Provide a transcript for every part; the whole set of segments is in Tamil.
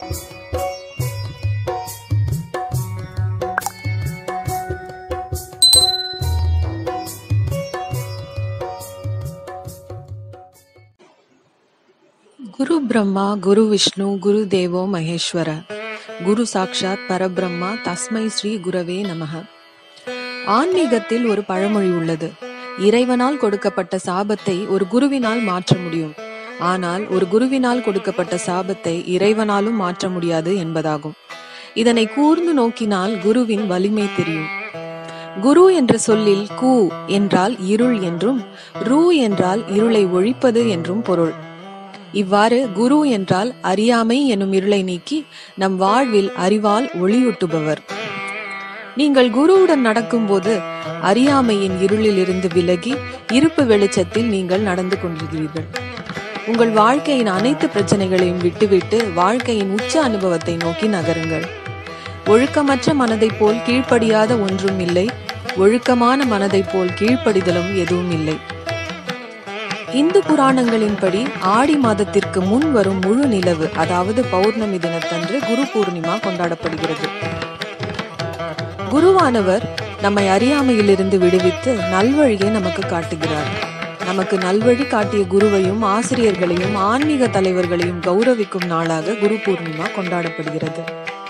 குரு பிரம்மா குரு விஷ்ணு குரு தேவோ மகேஸ்வர குரு சாக்ஷாத் பரபிரம்மா தஸ்மை ஸ்ரீ குரவே நமக ஆன்மீகத்தில் ஒரு பழமொழி உள்ளது இறைவனால் கொடுக்கப்பட்ட சாபத்தை ஒரு குருவினால் மாற்ற முடியும் ஆனால் ஒரு குருவினால் கொடுக்கப்பட்ட சாபத்தை இறைவனாலும் மாற்ற முடியாது என்பதாகும் இதனை கூர்ந்து நோக்கினால் குருவின் வலிமை தெரியும் குரு என்ற சொல்லில் கு என்றால் இருள் என்றும் ரு என்றால் இருளை ஒழிப்பது என்றும் பொருள் இவ்வாறு குரு என்றால் அறியாமை எனும் இருளை நீக்கி நம் வாழ்வில் அறிவால் ஒளியூட்டுபவர் நீங்கள் குருவுடன் நடக்கும்போது அறியாமையின் இருளில் இருந்து விலகி இருப்பு வெளிச்சத்தில் நீங்கள் நடந்து கொண்டிருக்கிறீர்கள் உங்கள் வாழ்க்கையின் அனைத்து பிரச்சனைகளையும் விட்டுவிட்டு வாழ்க்கையின் உச்ச அனுபவத்தை நோக்கி நகருங்கள் ஒழுக்கமற்ற மனதைப் போல் கீழ்ப்படியாத ஒன்றும் இல்லை ஒழுக்கமான மனதைப் போல் கீழ்ப்படிதலும் எதுவும் இல்லை இந்து புராணங்களின்படி ஆடி மாதத்திற்கு முன் வரும் முழு நிலவு அதாவது பௌர்ணமி தினத்தன்று குரு பூர்ணிமா கொண்டாடப்படுகிறது குருவானவர் நம்மை அறியாமையிலிருந்து விடுவித்து நல்வழியை நமக்கு காட்டுகிறார் நமக்கு நல்வழி காட்டிய குருவையும் ஆசிரியர்களையும் ஆன்மீக தலைவர்களையும் கௌரவிக்கும் நாளாக குரு பூர்ணிமா கொண்டாடப்படுகிறது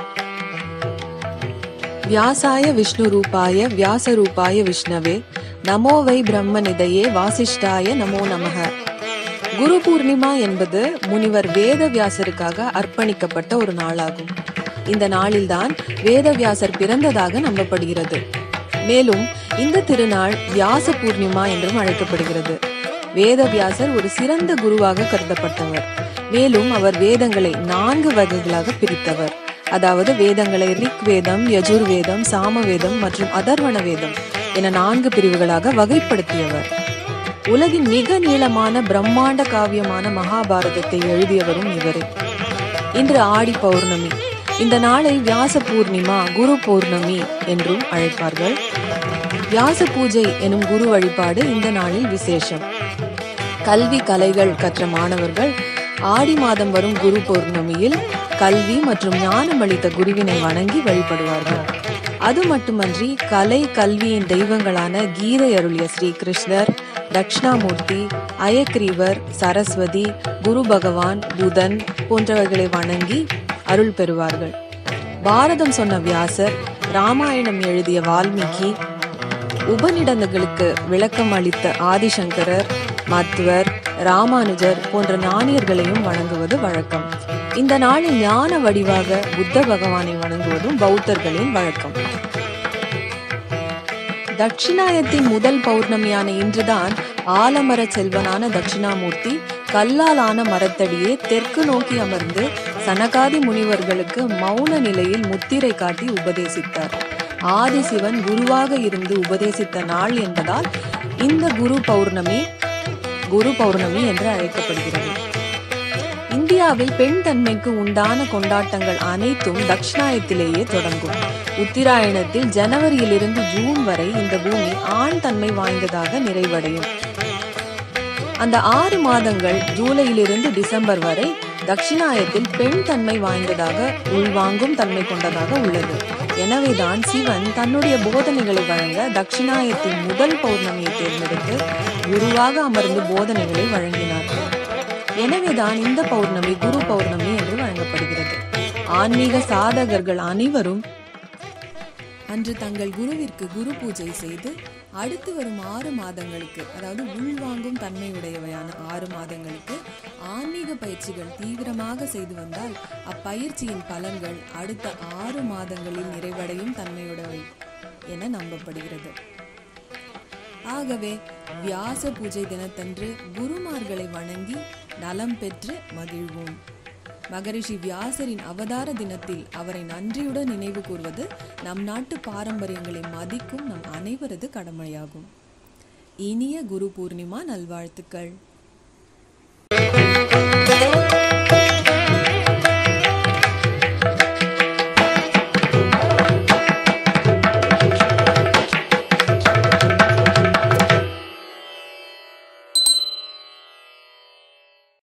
வியாசாய விஷ்ணு ரூபாய வியாச ரூபாய விஷ்ணவே நமோ வை பிரம்மநிதையே வாசிஷ்டாய நமோ நமக குரு பூர்ணிமா என்பது முனிவர் வேத வியாசருக்காக அர்ப்பணிக்கப்பட்ட ஒரு நாளாகும் இந்த நாளில்தான் வேதவியாசர் பிறந்ததாக நம்பப்படுகிறது மேலும் இந்த திருநாள் வியாச பூர்ணிமா என்றும் அழைக்கப்படுகிறது வேதவியாசர் ஒரு சிறந்த குருவாக கருதப்பட்டவர் மேலும் அவர் வேதங்களை நான்கு வகைகளாக பிரித்தவர் அதாவது வேதங்களை ரிக் வேதம் யஜுர் வேதம் சாம வேதம் மற்றும் அதர்வண வேதம் என நான்கு பிரிவுகளாக வகைப்படுத்தியவர் உலகின் மிக நீளமான பிரம்மாண்ட காவியமான மகாபாரதத்தை எழுதியவரும் இவரே இன்று ஆடி பௌர்ணமி இந்த நாளை வியாச பூர்ணிமா குரு பௌர்ணமி என்றும் அழைப்பார்கள் வியாச பூஜை எனும் குரு வழிபாடு இந்த நாளில் விசேஷம் கல்வி கலைகள் கற்ற மாணவர்கள் ஆடி மாதம் வரும் குரு பௌர்ணமியில் கல்வி மற்றும் ஞானம் அளித்த குருவினை வணங்கி வழிபடுவார்கள் அது மட்டுமன்றி கலை கல்வியின் தெய்வங்களான கீதை அருளிய ஸ்ரீ கிருஷ்ணர் தட்சிணாமூர்த்தி அயக்ரீவர் சரஸ்வதி குரு பகவான் புதன் போன்றவர்களை வணங்கி அருள் பெறுவார்கள் பாரதம் சொன்ன வியாசர் ராமாயணம் எழுதிய வால்மீகி உபநிடதங்களுக்கு விளக்கம் அளித்த ஆதிசங்கரர் மத்வர் ராமானுஜர் போன்ற ஞானியர்களையும் வணங்குவது வழக்கம் இந்த நாளில் ஞான வடிவாக புத்த பகவானை வணங்குவதும் பௌத்தர்களின் வழக்கம் தட்சிணாயத்தின் முதல் பௌர்ணமியான இன்றுதான் ஆலமர செல்வனான தட்சிணாமூர்த்தி கல்லால் ஆன மரத்தடியே தெற்கு நோக்கி அமர்ந்து சனகாதி முனிவர்களுக்கு மௌன நிலையில் முத்திரை காட்டி உபதேசித்தார் ஆதிசிவன் குருவாக இருந்து உபதேசித்த நாள் என்பதால் இந்த குரு பௌர்ணமி குரு பௌர்ணமி என்று அழைக்கப்படுகிறது இந்தியாவில் பெண் தன்மைக்கு உண்டான கொண்டாட்டங்கள் அனைத்தும் தட்சிணாயத்திலேயே தொடங்கும் உத்திராயணத்தில் ஜனவரியிலிருந்து ஜூன் வரை இந்த பூமி ஆண் தன்மை வாய்ந்ததாக நிறைவடையும் அந்த ஆறு மாதங்கள் ஜூலையிலிருந்து டிசம்பர் வரை தட்சிணாயத்தில் பெண் தன்மை வாய்ந்ததாக உள்வாங்கும் தன்மை கொண்டதாக உள்ளது எனவேதான் சிவன் தன்னுடைய போதனைகளை வழங்க தட்சிணாயத்தின் முதல் பௌர்ணமியை தேர்ந்தெடுத்து குருவாக அமர்ந்து போதனைகளை வழங்கினார் எனவேதான் இந்த பௌர்ணமி குரு பௌர்ணமி என்று வழங்கப்படுகிறது ஆன்மீக சாதகர்கள் அனைவரும் அன்று தங்கள் குருவிற்கு குரு பூஜை செய்து அடுத்து வரும் ஆறு மாதங்களுக்கு அதாவது உள்வாங்கும் தன்மையுடையவையான ஆறு மாதங்களுக்கு ஆன்மீக பயிற்சிகள் தீவிரமாக செய்து வந்தால் அப்பயிற்சியின் பலன்கள் அடுத்த ஆறு மாதங்களில் நிறைவடையும் தன்மையுடையவை என நம்பப்படுகிறது ஆகவே வியாச பூஜை தினத்தன்று குருமார்களை வணங்கி நலம் பெற்று மகிழ்வோம் மகரிஷி வியாசரின் அவதார தினத்தில் அவரை நன்றியுடன் நினைவு கூர்வது நம் நாட்டு பாரம்பரியங்களை மதிக்கும் நம் அனைவரது கடமையாகும் இனிய குரு பூர்ணிமா நல்வாழ்த்துக்கள்